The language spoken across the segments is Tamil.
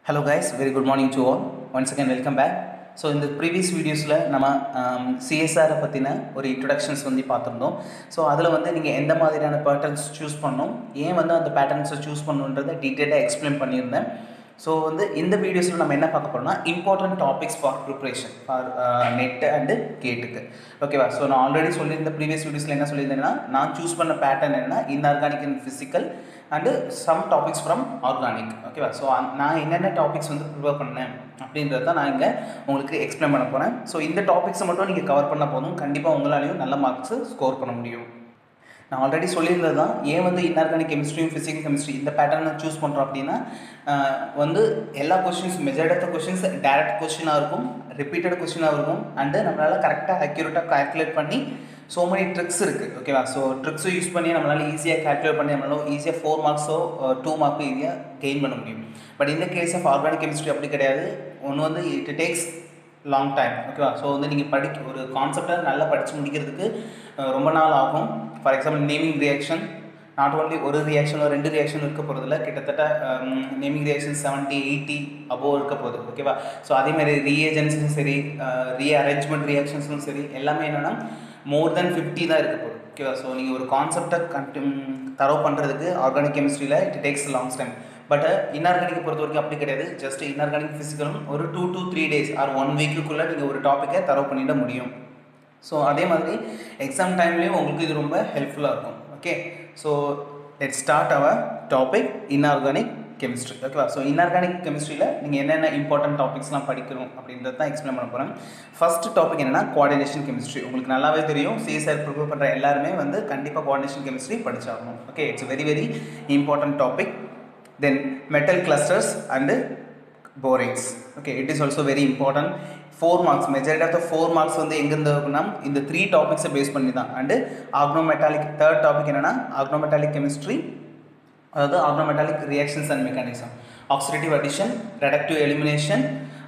hello guys very good morning to all once again welcome back so இந்த ப்ரீவியஸ் வீடியோஸில் நம்ம சிஎஸ்ஆரை பற்றின ஒரு இன்ட்ரடக்ஷன்ஸ் வந்து பார்த்துருந்தோம் ஸோ அதில் வந்து நீங்கள் எந்த மாதிரியான பேட்டர்ன்ஸ் சூஸ் பண்ணணும் ஏன் வந்து அந்த பேட்டர்ன்ஸை சூஸ் பண்ணணுன்றதை டீட்டெயிலாக எக்ஸ்பிளைன் பண்ணியிருந்தேன் ஸோ வந்து இந்த வீடியோஸில் நம்ம என்ன பார்க்க போகிறோம்னா important topics for preparation for NET and கேட்டுக்கு ஓகேவா ஸோ நான் ஆல்ரெடி சொல்லியிருந்த ப்ரீவியஸ் வீடியோஸில் என்ன சொல்லியிருந்தேன்னா நான் சூஸ் பண்ண பேட்டர்ன் என்னன்னா inorganic and physical and some topics from organic ஓகேவா ஸோ நான் என்னென்ன டாபிக்ஸ் வந்து ப்ரிப்பேர் பண்ணேன் அப்படின்றத தான் நான் இங்கே உங்களுக்கு எக்ஸ்பிளைன் பண்ண போகிறேன் ஸோ இந்த டாபிக்ஸை மட்டும் நீங்கள் கவர் பண்ண போதும் கண்டிப்பாக உங்களாலையும் நல்ல மார்க்ஸ் ஸ்கோர் பண்ண முடியும் நான் ஆல்ரெடி சொல்லியிருந்தது தான் ஏன் வந்து இன்ஆர்கானிக் கெமிஸ்ட்ரியும் ஃபிசிக்கல் கெமிஸ்ட்ரி இந்த பேட்டர்னை சூஸ் பண்ணுறோம் அப்படின்னா வந்து எல்லா questions majority of the questions direct கொஷினாக இருக்கும் ரிப்பீட்டட் கொஷினாக இருக்கும் அண்டு நம்மளால் கரெக்டாக அக்யூரேட்டாக கால்குலேட் பண்ணி ஸோ மெனி ட்ரிக்ஸ் இருக்குது ஓகேவா ஸோ ட்ரிக்ஸை யூஸ் பண்ணி நம்மளால் ஈஸியாக கால்குலேட் பண்ணி நம்மளால் ஈஸியாக ஃபோர் மார்க்ஸோ டூ மார்க்கோ ஈஸியாக கெயின் பண்ண முடியும் பட் இந்த கேஸ் ஆஃப் ஆர்கானிக் கெமிஸ்ட்ரி அப்படி கிடையாது ஒன்று வந்து இட் டேக்ஸ் லாங் டைம் ஓகேவா ஸோ வந்து நீங்கள் படிக்க ஒரு கான்செப்டை நல்லா படித்து முடிக்கிறதுக்கு ரொம்ப நாள் ஆகும் for example naming reaction not only ஒரு ரியாக்ஷனோ ரெண்டு ரியாக்ஷன் இருக்க போகிறதுல கிட்டத்தட்ட naming reaction seventy eighty above இருக்க போகுது ஓகேவா ஸோ அதேமாதிரி ரீஏஜென்ஸும் சரி ரீ அரேஞ்ச்மெண்ட் ரியாக்ஷன்ஸும் சரி எல்லாமே என்னென்னா மோர் தென் ஃபிஃப்டி தான் இருக்க போகுது ஓகேவா ஸோ நீங்கள் ஒரு கான்செப்டை கண்டி தரவு பண்ணுறதுக்கு ஆர்கானிக் கெமிஸ்ட்ரியில் it takes long time but inorganic பொறுத்த வரைக்கும் அப்படி கிடையாது ஜஸ்ட் இன்ஆர்கானிக் ஃபிசிக்கலும் ஒரு two two three days or one வீக்குக்குள்ளே நீங்கள் ஒரு டாப்பிக்கை தரவு பண்ணிட முடியும் ஸோ அதே மாதிரி எக்ஸாம் டைம்லேயும் உங்களுக்கு இது ரொம்ப ஹெல்ப்ஃபுல்லாக இருக்கும் okay so let start our topic inorganic chemistry ஓகேவா ஸோ இன்ஆர்கானிக் கெமிஸ்ட்ரியில் நீங்கள் என்னென்ன இம்பார்ட்டன்ட் டாபிக்ஸ்லாம் படிக்கணும் அப்படின்றது தான் எக்ஸ்பிளைன் பண்ண போகிறேன் ஃபர்ஸ்ட் டாபிக் என்னென்னா கோஆர்டினேஷன் கெமிஸ்ட்ரி உங்களுக்கு நல்லாவே தெரியும் சிஎஸ்ஆர் ப்ரிப்பேர் பண்ணுற எல்லாருமே வந்து கண்டிப்பாக கோஆர்டினேஷன் கெமிஸ்ட்ரி படிச்சாகணும் okay it's very very important topic then metal clusters and boranes okay it is also very important four marks majority of the four marks வந்து எங்கேருந்து இருக்குன்னா இந்த த்ரீ டாபிக்ஸை பேஸ் பண்ணி தான் அண்டு ஆக்னோமெட்டாலிக் தேர்ட் டாபிக் என்னென்னா ஆக்னோமெட்டாலிக் கெமிஸ்ட்ரி அதாவது organometallic reactions and mechanism oxidative addition reductive elimination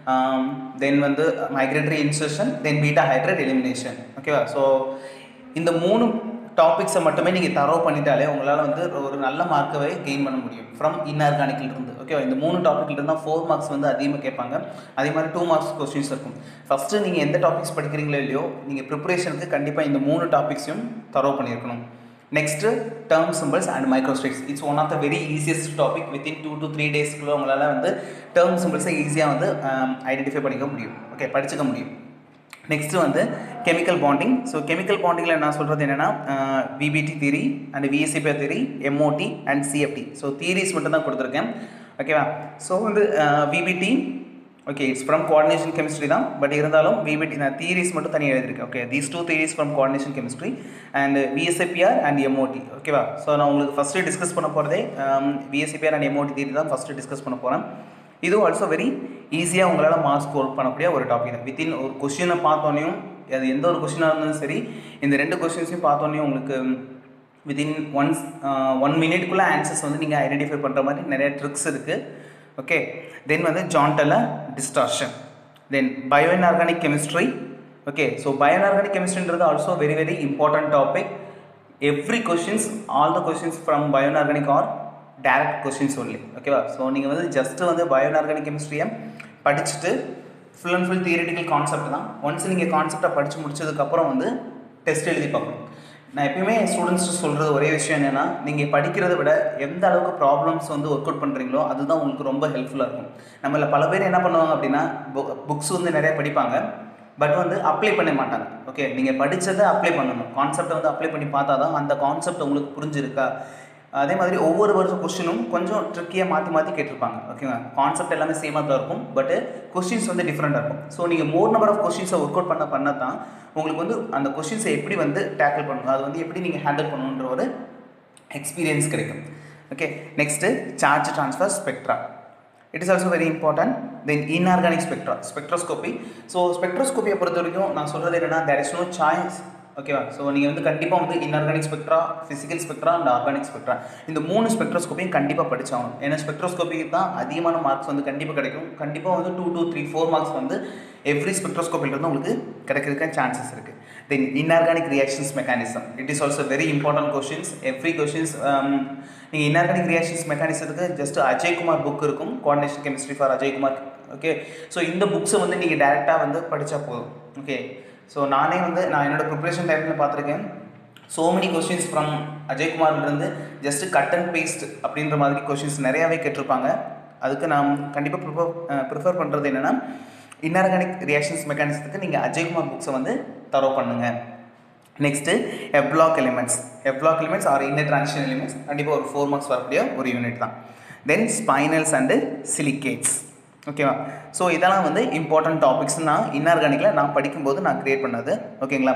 then வந்து migratory insertion then beta hydride elimination ஓகேவா ஸோ இந்த மூணு டாபிக்ஸை மட்டுமே நீங்கள் தரவு பண்ணிட்டாலே உங்களால் வந்து ஒரு நல்ல மார்க்கவே கெயின் பண்ண முடியும் ஃப்ரம் இன்ஆர்கானிக்லேருந்து ஓகேவா இந்த மூணு டாப்பிக்லேருந்து தான் ஃபோர் மார்க்ஸ் வந்து அதிகமாக கேட்பாங்க அதே மாதிரி டூ மார்க்ஸ் கொஸ்டின்ஸ் இருக்கும் ஃபஸ்ட்டு நீங்கள் எந்த டாபிக்ஸ் படிக்கிறீங்களோ இல்லையோ நீங்கள் ப்ரிப்பரேஷனுக்கு கண்டிப்பாக இந்த மூணு டாபிக்ஸையும் தரவு பண்ணியிருக்கணும் next term symbols and microstates it's one of the very easiest topic within two to three டேஸ்க்குள்ளே உங்களால் வந்து டேர்ம் சிம்பிள்ஸை ஈஸியாக வந்து ஐடென்டிஃபை பண்ணிக்க முடியும் ஓகே படிச்சுக்க முடியும் நெக்ஸ்ட்டு வந்து கெமிக்கல் பாண்டிங் ஸோ கெமிக்கல் பாண்டிங்கில் நான் சொல்கிறது என்னென்னா VBT theory and VSEPR theory MOT and CFT so theories மட்டும் தான் கொடுத்துருக்கேன் ஓகேவா ஸோ வந்து VBT okay it's from coordination chemistry தான் பட் இருந்தாலும் விபிடி நான் தியரிஸ் மட்டும் தனியாக எழுதிருக்கேன் okay these two theories from coordination chemistry and VSEPR and MOT ஓகேவா ஸோ நான் உங்களுக்கு ஃபஸ்ட்டு டிஸ்கஸ் பண்ண போகிறதே விஎஸ்ஐபிஆர் அண்ட் எம்ஓடி தியரி தான் ஃபஸ்ட்டு டிஸ்கஸ் பண்ண போகிறேன் இதுவும் ஆல்சோ வெரி ஈஸியாக உங்களால் மார்க்ஸ் ஸ்கோர் பண்ணக்கூடிய ஒரு டாபிக் தான் வித்தின் ஒரு கொஷினை பார்த்தோன்னையும் அது எந்த ஒரு கொஷினாக இருந்தாலும் சரி இந்த ரெண்டு கொஷின்ஸையும் பார்த்தோன்னே உங்களுக்கு வித்தின் ஒன்ஸ் ஒன் மினிட்குள்ளே ஆன்சர்ஸ் வந்து நீங்கள் ஐடென்டிஃபை பண்ணுற மாதிரி நிறைய ட்ரிக்ஸ் இருக்குது ஓகே தென் வந்து Jahn Teller distortion then bio inorganic chemistry okay so bio inorganic கெமிஸ்ட்ரின்றது also very very important topic every questions all the questions from bio inorganic are direct questions only ஓகேவா ஸோ நீங்கள் வந்து ஜஸ்ட்டு வந்து பயோ இன்ஆர்கானிக் கெமிஸ்ட்ரியை படிச்சுட்டு full and full theoretical concept தான் ஒன்ஸ் நீங்கள் கான்செப்டை படித்து முடிச்சதுக்கப்புறம் வந்து டெஸ்ட் எழுதி பார்க்கணும் நான் எப்பயுமே என் ஸ்டூடெண்ட்ஸ்ட்டு சொல்கிறது ஒரே விஷயம் என்னென்னா நீங்கள் படிக்கிறத விட எந்த அளவுக்கு ப்ராப்ளம்ஸ் வந்து ஒர்க் அவுட் பண்ணுறீங்களோ அதுதான் உங்களுக்கு ரொம்ப ஹெல்ப்ஃபுல்லாக இருக்கும் நம்மள பல பேர் என்ன பண்ணுவாங்க அப்படின்னா புக்ஸ் வந்து நிறைய படிப்பாங்க பட் வந்து அப்ளை பண்ண மாட்டாங்க ஓகே நீங்கள் படித்ததை அப்ளை பண்ணணும் கான்செப்டை வந்து அப்ளை பண்ணி பார்த்தா தான் அந்த கான்செப்ட் உங்களுக்கு புரிஞ்சிருக்கா அதே மாதிரி ஒவ்வொரு வருஷம் கொஸ்டினும் கொஞ்சம் ட்ரிக்கியாக மாற்றி மாற்றி கேட்டிருப்பாங்க ஓகேவா கான்செப்ட் எல்லாமே சேமாக தான் இருக்கும் பட் கொஸ்டின்ஸ் வந்து டிஃப்ரெண்ட்டாக இருக்கும் ஸோ நீங்கள் மோர் நம்பர் ஆஃப் கொஸ்டின்ஸை ஒர்க் அவுட் பண்ண பண்ண தான் உங்களுக்கு வந்து அந்த கொஸ்டின்ஸை எப்படி வந்து டேக்கிள் பண்ணணும் அது வந்து எப்படி நீங்கள் ஹேண்டில் பண்ணணுன்ற ஒரு எக்ஸ்பீரியன்ஸ் கிடைக்கும் okay next charge transfer spectra it is also very important then inorganic spectra spectroscopy so ஸ்பெக்ட்ரோஸ்கோப்பியை பொறுத்த வரைக்கும் நான் சொல்கிறது என்னென்னா தேர் இஸ் நோ சாய்ஸ் ஓகேவா ஸோ நீங்கள் வந்து கண்டிப்பாக வந்து inorganic spectra physical spectra and organic spectra இந்த மூணு ஸ்பெக்ட்ரோஸ்கோப்பையும் கண்டிப்பாக படிச்சாகணும் ஏன்னா ஸ்பெக்ட்ரோஸ்கோப்பிக்கு தான் அதிகமான மார்க்ஸ் வந்து கண்டிப்பாக கிடைக்கும் கண்டிப்பாக வந்து two two three four marks வந்து எவ்ரி ஸ்பெக்ட்ரோஸ்கோப்பிலிருந்து உங்களுக்கு கிடைக்கிறதுக்கு சான்சஸ் இருக்குது தென் inorganic reactions mechanism it is also very important questions every questions நீங்கள் inorganic reactions மெக்கானிசத்துக்கு just Ajaykumar book இருக்கும் coordination chemistry for Ajaykumar okay so இந்த புக்ஸை வந்து நீங்கள் டேரெக்டாக வந்து படித்தா போதும் ஓகே ஸோ நானே வந்து நான் என்னோட ப்ரிப்பரேஷன் டைமில் பார்த்துருக்கேன் ஸோ மெனி கொஷின்ஸ் ஃப்ரம் அஜய்குமார்லேருந்து ஜஸ்ட் கட் அண்ட் பேஸ்ட் அப்படின்ற மாதிரி கொஷின்ஸ் நிறையாவே கேட்டிருப்பாங்க அதுக்கு நான் கண்டிப்பாக ப்ரிஃபர் ப்ரிஃபர் பண்ணுறது என்னென்னா இன்ஆர்கானிக் ரியாக்ஷன்ஸ் மெக்கானிசத்துக்கு நீங்கள் அஜய்குமார் புக்ஸை வந்து தரோ பண்ணுங்கள் next f block elements f block elements are inner transition elements கண்டிப்பாக ஒரு ஃபோர் மார்க்ஸ் வரக்கூடிய ஒரு யூனிட் தான் தென் ஸ்பைனல்ஸ் அண்டு சிலிகேட்ஸ் ஓகேவா ஸோ இதெல்லாம் வந்து இம்பார்ட்டன்ட் டாபிக்ஸ் நான் இன்ஆர்கானிக்கில் நான் படிக்கும்போது நான் க்ரியேட் பண்ணது ஓகேங்களா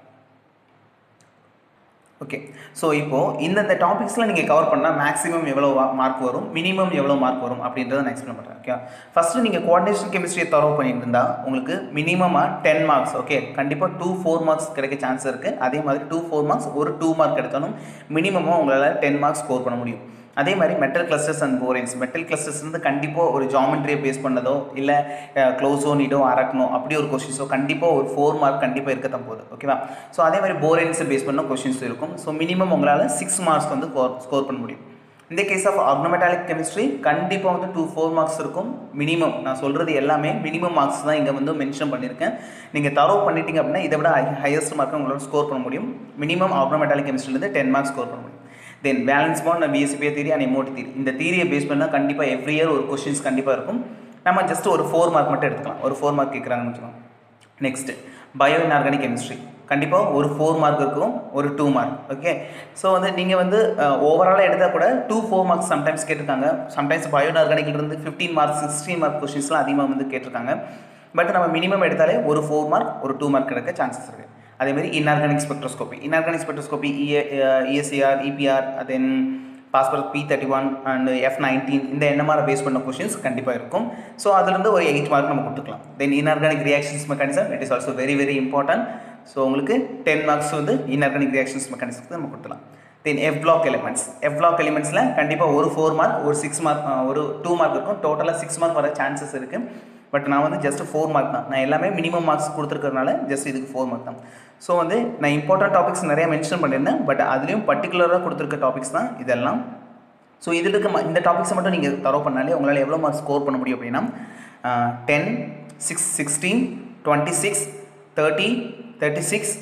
ஓகே ஸோ இப்போது இந்தந்த டாபிக்ஸில் நீங்கள் கவர் பண்ணால் மேக்ஸிமம் எவ்வளோ மார்க் வரும் மினிமம் எவ்வளோ மார்க் வரும் அப்படின்றத நான் எக்ஸ்பிளைன் பண்ணுறேன் ஓகே ஃபஸ்ட்டு நீங்கள் கோஆர்டினேஷன் கெமிஸ்ட்ரியை தரவு பண்ணிட்டு இருந்தால் உங்களுக்கு மினிமமாக டென் மார்க்ஸ் ஓகே கண்டிப்பாக டூ ஃபோர் மார்க்ஸ் கிடைக்க சான்ஸ் இருக்குது அதே மாதிரி டூ ஃபோர் மார்க்ஸ் ஒரு டூ மார்க் எடுத்தாலும் மினிமமாக உங்களால் டென் மார்க்ஸ் ஸ்கோர் பண்ண முடியும் அதே மாதிரி metal clusters and boranes metal clusters வந்து கண்டிப்பாக ஒரு ஜாமெண்ட்ரியை பேஸ் பண்ணதோ இல்லை க்ளோஸோ நீடோ அரக்னோ அப்படி ஒரு கொஷின்ஸோ கண்டிப்பாக ஒரு ஃபோர் மார்க் கண்டிப்பாக இருக்க தான் போகுது ஓகேவா ஸோ அதே மாதிரி போரைன்ஸை பேஸ் பண்ண கொஷின்ஸ் இருக்கும் ஸோ மினிமம் உங்களால் சிக்ஸ் மார்க்ஸ் வந்து ஸ்கோர் பண்ண முடியும் இந்த கேஸ் ஆஃப் ஆர்கனமெட்டாலிக் கெமிஸ்ட்ரி கண்டிப்பாக வந்து டூ ஃபோர் மார்க்ஸ் இருக்கும் மினிமம் நான் சொல்கிறது எல்லாமே மினிமம் மார்க்ஸ் தான் இங்கே வந்து மென்ஷன் பண்ணியிருக்கேன் நீங்கள் தரோ பண்ணிட்டீங்க அப்படின்னா இதை விட ஹையஸ்ட் மார்க்கை உங்களால் ஸ்கோர் பண்ண முடியும் மினிமம் ஆர்கனமெட்டாலிக் கெமிஸ்ட்ரிலேருந்து டென் மார்க்ஸ் ஸ்கோர் பண்ண முடியும் தென் பேலன்ஸ் பாண்ட் அண்ட் பிஎஸ்சிபிஏ தீரி அண்ட் எமோட்டி தீரி இந்த தீரியை பேஸ் பண்ணால் கண்டிப்பாக எவ்ரி இயர் ஒரு கொஷின்ஸ் கண்டிப்பாக இருக்கும் நம்ம ஜஸ்ட் ஒரு ஃபோர் மார்க் மட்டும் எடுத்துக்கலாம் ஒரு ஃபோர் மார்க் கேட்குறாங்கன்னு வச்சுக்கோங்க நெக்ஸ்ட்டு பயோ இன்ஆர்கானிக் கெமிஸ்ட்ரி கண்டிப்பாக ஒரு ஃபோர் மார்க் இருக்கும் ஒரு டூ மார்க் ஓகே ஸோ வந்து நீங்கள் வந்து ஓவராலாக எடுத்தால் கூட டூ ஃபோர் மார்க்ஸ் சம்டைம்ஸ் கேட்டிருக்காங்க சம்டைம்ஸ் பயோ இன்ஆர்கானிக்லேருந்து ஃபிஃப்டீன் மார்க் சிக்ஸ்டீன் மார்க் கொஷின்ஸ்லாம் அதிகமாக வந்து கேட்டிருக்காங்க பட் நம்ம மினிமம் எடுத்தாலே ஒரு ஃபோர் மார்க் ஒரு டூ மார்க் கிடைக்க சான்சஸ் இருக்குது அதேமாதிரி inorganic spectroscopy inorganic spectroscopy ESR EPR then phosphorus P thirty one and F nineteen இந்த என்எம்ஆரை பேஸ் பண்ண கொஷின்ஸ் கண்டிப்பாக இருக்கும் ஸோ அதுலேருந்து ஒரு எயிட் மார்க் நம்ம கொடுத்துக்கலாம் then inorganic reactions mechanism it is also very very important so உங்களுக்கு டென் மார்க்ஸ் வந்து இன்ஆர்கானிக் ரியாக்ஷன்ஸ் மெக்கானிசத்துக்கு நம்ம கொடுத்துலாம் தென் எஃப் பிளாக் எலிமெண்ட்ஸ் எஃப் பிளாக் எலிமெண்ட்ஸில் கண்டிப்பாக ஒரு ஃபோர் மார்க் ஒரு சிக்ஸ் மார்க் ஒரு டூ மார்க் இருக்கும் டோட்டலாக சிக்ஸ் மார்க் வர சான்சஸ் இருக்குது பட் நான் வந்து ஜஸ்ட் ஃபோர் மார்க் தான் நான் எல்லாமே மினிமம் மார்க்ஸ் கொடுத்துருக்கறனால ஜஸ்ட் இதுக்கு ஃபோர் மார்க் தான் ஸோ வந்து நான் இம்பார்ட்டன்ட் டாபிக்ஸ் நிறைய மென்ஷன் பண்ணியிருந்தேன் பட் அதுலேயும் பர்டிகுலராக கொடுத்துருக்க டாபிக்ஸ் தான் இதெல்லாம் ஸோ இதில் இருக்க இந்த டாபிக்ஸை மட்டும் நீங்கள் தரோ பண்ணாலே உங்களால் எவ்வளோ மார்க்ஸ் ஸ்கோர் பண்ண முடியும் அப்படின்னா ten six sixteen twenty six thirty thirty six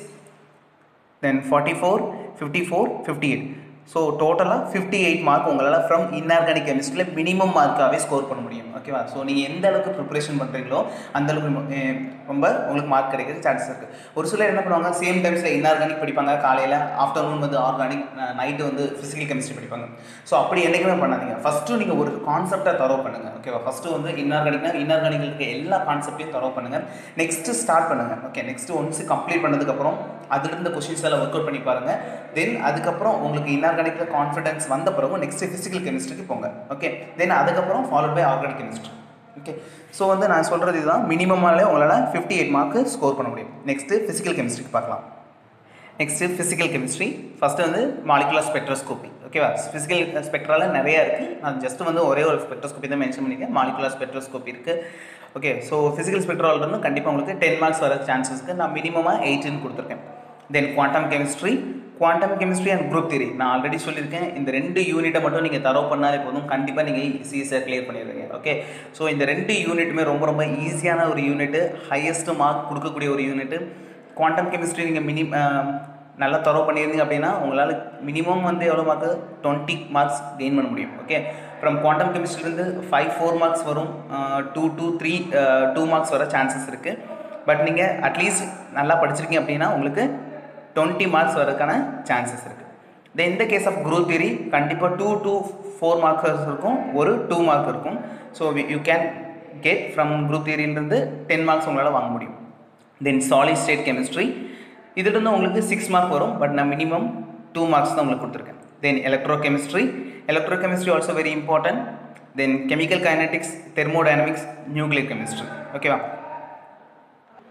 then forty four fifty four fifty eight so டோட்டலாக ஃபிஃப்டி எயிட் மார்க் உங்களால் ஃப்ரம் இன்ஆர்கானிக் கெமிஸ்ட்ரியில் மினிமம் மார்க்காகவே ஸ்கோர் பண்ண முடியும் ஓகேவா ஸோ நீங்கள் எந்த அளவுக்கு ப்ரிப்பரேஷன் பண்ணுறீங்களோ அந்த அளவுக்கு ரொம்ப உங்களுக்கு மார்க் கிடைக்கிறது சான்சஸ் இருக்குது ஒரு சிலர் என்ன பண்ணுவாங்க சேம் டைம்ஸில் இன்ஆர்கானிக் படிப்பாங்க காலையில் ஆஃப்டர்நூன் வந்து ஆர்கானிக் நைட்டு வந்து ஃபிசிக்கல் கெமிஸ்ட்ரி படிப்பாங்க ஸோ அப்படி என்றைக்குமே பண்ணாதீங்க ஃபஸ்ட்டு நீங்கள் ஒரு கான்செப்டை தரோ பண்ணுங்கள் ஓகேவா ஃபஸ்ட்டு வந்து இன்ஆர்கானிக்னா இன்ஆர்கானிக் இருக்க எல்லா கான்செப்டையும் தரோ பண்ணுங்கள் நெக்ஸ்ட்டு ஸ்டார்ட் பண்ணுங்கள் ஓகே நெக்ஸ்ட்டு ஒன்ஸ் கம்ப்ளீட் பண்ணதுக்கப்புறம் அதுலேருந்து கொஷின்ஸ் எல்லாம் ஒர்க் அவுட் பண்ணி பாருங்கள் தென் அதுக்கப்புறம் உங்களுக்கு இன்ஆர்கானிக்கில் கான்ஃபிடன்ஸ் வந்த பிறகு நெக்ஸ்ட் ஃபிசிக்கல் கெமிஸ்ட்ரிக்கு போங்க ஓகே தென் அதுக்கப்புறம் followed by organic chemistry okay so வந்து நான் சொல்கிறது இதுதான் மினிமமாலே உங்களால் ஃபிஃப்டி எயிட் மார்க்கு ஸ்கோர் பண்ண முடியும் நெக்ஸ்ட்டு ஃபிசிக்கல் கெமிஸ்ட்ரிக்கு பார்க்கலாம் நெக்ஸ்ட்டு ஃபிசிக்கல் கெமிஸ்ட்ரி ஃபஸ்ட்டு வந்து மாலிகுலர் ஸ்பெக்ட்ரோஸ்கோப்பி ஓகேவா ஃபிசிக்கல் ஸ்பெக்ட்ரால நிறைய இருக்குது நான் ஜஸ்ட் வந்து ஒரே ஒரு ஸ்பெக்ட்ரோஸ்கோப்பி தான் மென்ஷன் பண்ணியிருக்கேன் மாலிகுலர் ஸ்பெக்ட்ரோஸ்கோப்பி இருக்குது ஓகே ஸோ ஃபிசிக்கல் ஸ்பெக்ட்ரால் இருந்து கண்டிப்பாக உங்களுக்கு டென் மார்க்ஸ் வர சான்சஸ்க்கு நான் மினிமமாக எயிட்டின்னு கொடுத்துருக்கேன் then quantum chemistry quantum chemistry and group theory நான் ஆல்ரெடி சொல்லியிருக்கேன் இந்த ரெண்டு யூனிட்டை மட்டும் நீங்கள் தரவு பண்ணாலே போதும் கண்டிப்பாக நீங்கள் சிஎஸ்ஆர் கிளியர் பண்ணிடுவீங்க ஓகே ஸோ இந்த ரெண்டு யூனிட்டுமே ரொம்ப ரொம்ப ஈஸியான ஒரு யூனிட்டு ஹையஸ்ட் மார்க் கொடுக்கக்கூடிய ஒரு யூனிட்டு குவாண்டம் கெமிஸ்ட்ரி நீங்கள் மினி நல்லா தரவு பண்ணியிருந்தீங்க அப்படின்னா உங்களால் மினிமம் வந்து எவ்வளோ மார்க்கு டுவெண்ட்டி மார்க்ஸ் கெயின் பண்ண முடியும் ஓகே ஃப்ரம் குவாண்டம் கெமிஸ்ட்ரிலேருந்து ஃபைவ் ஃபோர் மார்க்ஸ் வரும் two two three two marks வர சான்சஸ் இருக்குது பட் நீங்கள் அட்லீஸ்ட் நல்லா படிச்சிருக்கீங்க அப்படின்னா உங்களுக்கு டுவெண்ட்டி மார்க்ஸ் வரதுக்கான சான்சஸ் இருக்குது தென் இந்த கேஸ் ஆஃப் குரூப் தியரி கண்டிப்பாக டூ டூ ஃபோர் மார்க்ஸ் இருக்கும் ஒரு டூ மார்க் இருக்கும் so you can get from group தியரியிலேருந்து டென் மார்க்ஸ் உங்களால் வாங்க முடியும் தென் சாலிட் ஸ்டேட் கெமிஸ்ட்ரி இதுலேருந்து உங்களுக்கு சிக்ஸ் மார்க் வரும் பட் நான் மினிமம் டூ மார்க்ஸ் தான் உங்களுக்கு கொடுத்துருக்கேன் then electrochemistry electrochemistry also very important then chemical kinetics thermodynamics nuclear chemistry ஓகேவா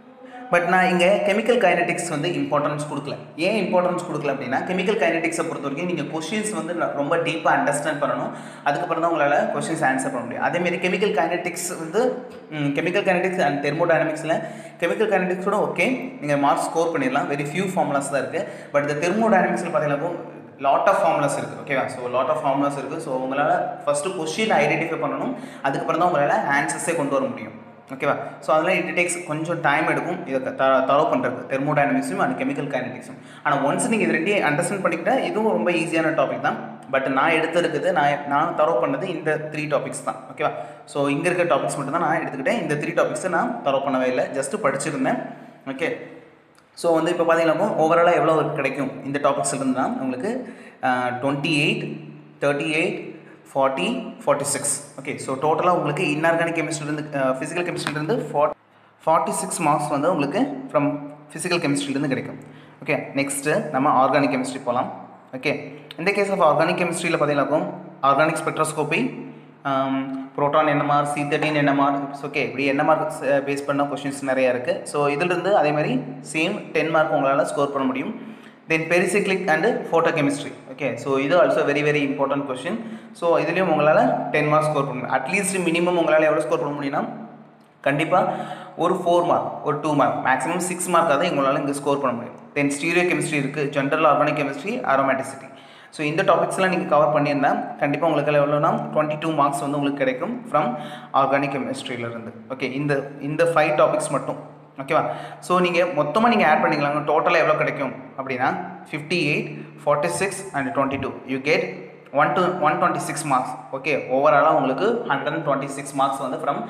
பட் நான் இங்கே கெமிக்கல் கைனடிக்ஸ் வந்து இம்பார்ட்டன்ஸ் கொடுக்கல ஏன் இம்பார்ட்டன்ஸ் கொடுக்கல அப்படின்னா கெமிக்கல் கைனடிக்ஸை பொறுத்த வரைக்கும் நீங்கள் கொஷின்ஸ் வந்து ந- ரொம்ப டீப்பாக அண்டர்ஸ்டாண்ட் பண்ணணும் அதுக்கப்புறம் தான் உங்களால் கொஷின்ஸ் ஆன்சர் பண்ண முடியும் அதேமாரி கெமிக்கல் கைனடிக்ஸ் வந்து கெமிக்கல் கைனடிக்ஸ் அண்ட் தெர்மோடைனமிக்ஸில் கெமிக்கல் கைனடிக்ஸோட ஓகே நீங்கள் மார்க்ஸ் ஸ்கோர் பண்ணிடலாம் வெரி ஃபியூ ஃபார்முலாஸ் தான் இருக்குது பட் இந்த தெர்மோடைனமிக்ஸில் பார்த்தீங்கன்னா லாட் ஆஃப் ஃபார்முலாஸ் இருக்குது ஓகேவா ஸோ லாட் ஆஃப் ஃபார்முலாஸ் இருக்குது ஸோ உங்களால் ஃபஸ்ட்டு கொஷின் ஐடென்டிஃபை பண்ணணும் அதுக்கப்புறம் தான் உங்களால் ஆன்சர்ஸே கொண்டு வர முடியும் ஓகேவா ஸோ அதெல்லாம் இட் டேக்ஸ் கொஞ்சம் டைம் எடுக்கும் இதை த தரோ பண்ணுறது தெர்மோடைனமிக்ஸும் அண்ட் கெமிக்கல் கைனடிக்ஸும் ஆனால் ஒன்ஸ் நீங்கள் இது ரெண்டையும் அண்டர்ஸ்டாண்ட் பண்ணிக்கிட்டா இதுவும் ரொம்ப ஈஸியான டாபிக் தான் பட் நான் எடுத்திருக்குது நான் நான் தரோ பண்ணது இந்த த்ரீ டாபிக்ஸ் தான் ஓகேவா ஸோ இங்கே இருக்க டாபிக்ஸ் மட்டும் தான் நான் எடுத்துக்கிட்டேன் இந்த த்ரீ டாபிக்ஸை நான் தரோ பண்ணவே இல்லை ஜஸ்ட்டு படிச்சிருந்தேன் ஓகே ஸோ வந்து இப்போ பார்த்தீங்கன்னா ஓவராலாக எவ்வளோ கிடைக்கும் இந்த டாபிக்ஸ்லேருந்து தான் உங்களுக்கு twenty eight thirty eight forty forty six okay so டோட்டலாக உங்களுக்கு இன்ஆர்கானிக் கெமிஸ்ட்ரிலேருந்து ஃபிசிக்கல் கெமிஸ்ட்ரிலேருந்து ஃபார்ட் ஃபார்ட்டி சிக்ஸ் மார்க்ஸ் வந்து உங்களுக்கு ஃப்ரம் ஃபிசிக்கல் கெமிஸ்ட்ரிலேருந்து கிடைக்கும் ஓகே நெக்ஸ்ட்டு நம்ம ஆர்கானிக் கெமிஸ்ட்ரி போகலாம் ஓகே இந்த கேஸ் ஆஃப் ஆர்கானிக் கெமிஸ்ட்ரியில் பார்த்தீங்கன்னாக்கும் organic spectroscopy proton NMR C thirteen NMR okay இப்படி என்எம்ஆர் பேஸ் பண்ண கொஷின்ஸ் நிறையா இருக்குது ஸோ இதிலிருந்து அதே மாதிரி சேம் டென் மார்க் உங்களால் ஸ்கோர் பண்ண முடியும் then பெரிசிக்ளிக் and photochemistry okay so இது also very very important question so இதுலேயும் உங்களால் டென் மார்க் ஸ்கோர் பண்ண முடியும் அட்லீஸ்ட் மினிமம் உங்களால் எவ்வளோ ஸ்கோர் பண்ண முடியும்னா கண்டிப்பாக ஒரு ஃபோர் மார்க் ஒரு டூ மார்க் மேக்ஸிமம் சிக்ஸ் மார்க்காக தான் உங்களால் இங்கே ஸ்கோர் பண்ண முடியும் தென் ஸ்டீரியோ கெமிஸ்ட்ரி இருக்குது general organic chemistry aromaticity so இந்த டாபிக்ஸ்லாம் நீங்கள் கவர் பண்ணியிருந்தா கண்டிப்பாக உங்களுக்கு எவ்வளோனா டுவெண்ட்டி டூ மார்க்ஸ் வந்து உங்களுக்கு கிடைக்கும் ஃப்ரம் ஆர்கானிக் கெமிஸ்ட்ரியிலேருந்து ஓகே இந்த இந்த ஃபைவ் டாபிக்ஸ் மட்டும் ஓகேவா ஸோ நீங்கள் மொத்தமாக நீங்கள் ஆட் பண்ணிக்கலாங்க டோட்டலாக எவ்வளோ கிடைக்கும் அப்படின்னா fifty eight forty six and twenty two you get one to one twenty six marks okay ஓவராலாக உங்களுக்கு hundred and twenty six marks வந்து ஃப்ரம்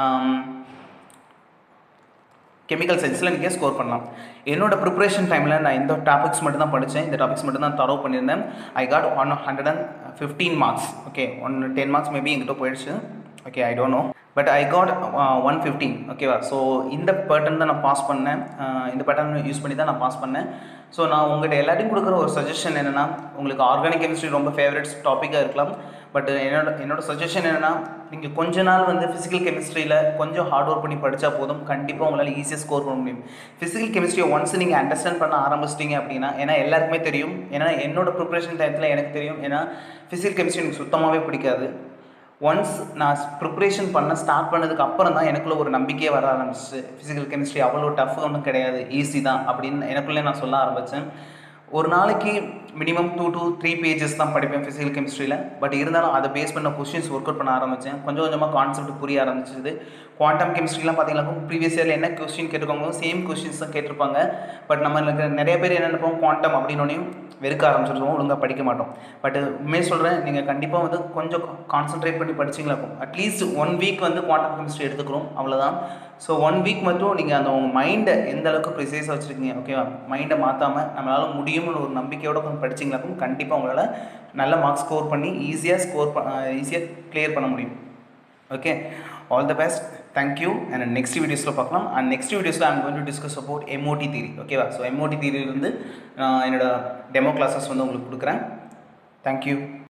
கெமிக்கல் சயின்ஸில் நீங்கள் ஸ்கோர் பண்ணலாம் என்னோட ப்ரிப்பரேஷன் டைமில் நான் இந்த டாபிக்ஸ் மட்டும் தான் படித்தேன் இந்த டாபிக்ஸ் மட்டும் தான் தரவு பண்ணியிருந்தேன் I got one hundred and fifteen marks okay one ten marks maybe எங்கிட்ட போயிடுச்சு okay I don't know but I got one fifteen ஓகேவா ஸோ இந்த பேட்டர்ன் தான் நான் பாஸ் பண்ணேன் அஹ் இந்த பேட்டர்ன் யூஸ் பண்ணி தான் நான் பாஸ் பண்ணேன் ஸோ நான் உங்கள்கிட்ட எல்லாத்தையும் கொடுக்குற ஒரு சஜஷன் என்னென்னா உங்களுக்கு ஆர்கானிக் கெமிஸ்ட்ரி ரொம்ப ஃபேவரட்ஸ் டாப்பிக்காக இருக்கலாம் பட் என்னோட என்னோட சஜஷன் என்னென்னா நீங்கள் கொஞ்ச நாள் வந்து ஃபிசிக்கல் கெமிஸ்ட்ரியில் கொஞ்சம் ஹார்ட் ஒர்க் பண்ணி படித்தா போதும் கண்டிப்பாக உங்களால் ஈஸியாக ஸ்கோர் பண்ண முடியும் ஃபிசிக்கல் கெமிஸ்ட்ரியை ஒன்ஸ் நீங்கள் அண்டர்ஸ்டாண்ட் பண்ண ஆரம்பிச்சிட்டிங்க அப்படின்னா ஏன்னா எல்லாருக்குமே தெரியும் ஏன்னா என்னோட ப்ரிப்பரேஷன் டைத்தில் எனக்கு தெரியும் ஏன்னா ஃபிசிக்கல் கெமிஸ்ட்ரி எனக்கு சுத்தமாகவே பிடிக்காது ஒன்ஸ் நான் ப்ரிப்ரேஷன் பண்ண ஸ்டார்ட் பண்ணதுக்கு அப்புறம் தான் எனக்குள்ள ஒரு நம்பிக்கையே வர ஆரம்பிச்சிச்சு ஃபிசிக்கல் கெமிஸ்ட்ரி அவ்வளோ டஃப் ஒன்றும் கிடையாது ஈஸி தான் அப்படின்னு எனக்குள்ளே நான் சொல்ல ஆரம்பித்தேன் ஒரு நாளைக்கு minimum two to three pages தான் படிப்பேன் ஃபிசிக்கல் கெமிஸ்ட்ரியில் பட் இருந்தாலும் அதை பேஸ் பண்ண கொஷின்ஸ் ஒர்க் அவுட் பண்ண ஆரம்பித்தேன் கொஞ்சம் கொஞ்சமாக கான்செப்ட் புரிய ஆரம்பிச்சிது குவாண்டம் கெமிஸ்ட்ரிலாம் பார்த்தீங்கன்னா ப்ரீவியஸ் இயரில் என்ன கொஸ்டின் கேட்டிருக்காங்களோ சேம் கொஷின்ஸ் தான் கேட்டிருப்பாங்க பட் நம்மளுக்கு நிறைய பேர் என்ன நினைப்போம் குவாண்டம் அப்படின்னோடனையும் வெறுக்க ஆரம்பிச்சிருவோம் ஒழுங்காக படிக்க மாட்டோம் பட் உண்மையை சொல்கிறேன் நீங்கள் கண்டிப்பாக வந்து கொஞ்சம் கான்சென்ட்ரேட் பண்ணி படிச்சிங்களா இருக்கும் அட்லீஸ்ட் ஒன் வீக் வந்து குவாண்டம் கெமிஸ்ட்ரி எடுத்துக்கிறோம் அவ்வளோதான் ஸோ ஒன் வீக் மட்டும் நீங்கள் அந்த உங்கள் மைண்டை எந்த அளவுக்கு ப்ரிசைஸாக வச்சுருக்கீங்க ஓகேவா மைண்டை மாற்றாமல் நம்மளால் முடியும்னு ஒரு நம்பிக்கையோட கொஞ்சம் படிச்சிங்களாக்கும் கண்டிப்பாக உங்களால் நல்ல மார்க்ஸ் ஸ்கோர் பண்ணி ஈஸியாக ஸ்கோர் ஈஸியாக கிளியர் பண்ண முடியும் okay all the best thank you and next வீடியோஸில் பார்க்கலாம் அண்ட் நெக்ஸ்ட் வீடியோஸில் I'm going to discuss about MOT theory ஓகேவா ஸோ எம்ஓடி தியரியிலிருந்து நான் என்னோட டெமோ கிளாஸஸ் வந்து உங்களுக்கு கொடுக்குறேன் தேங்க்யூ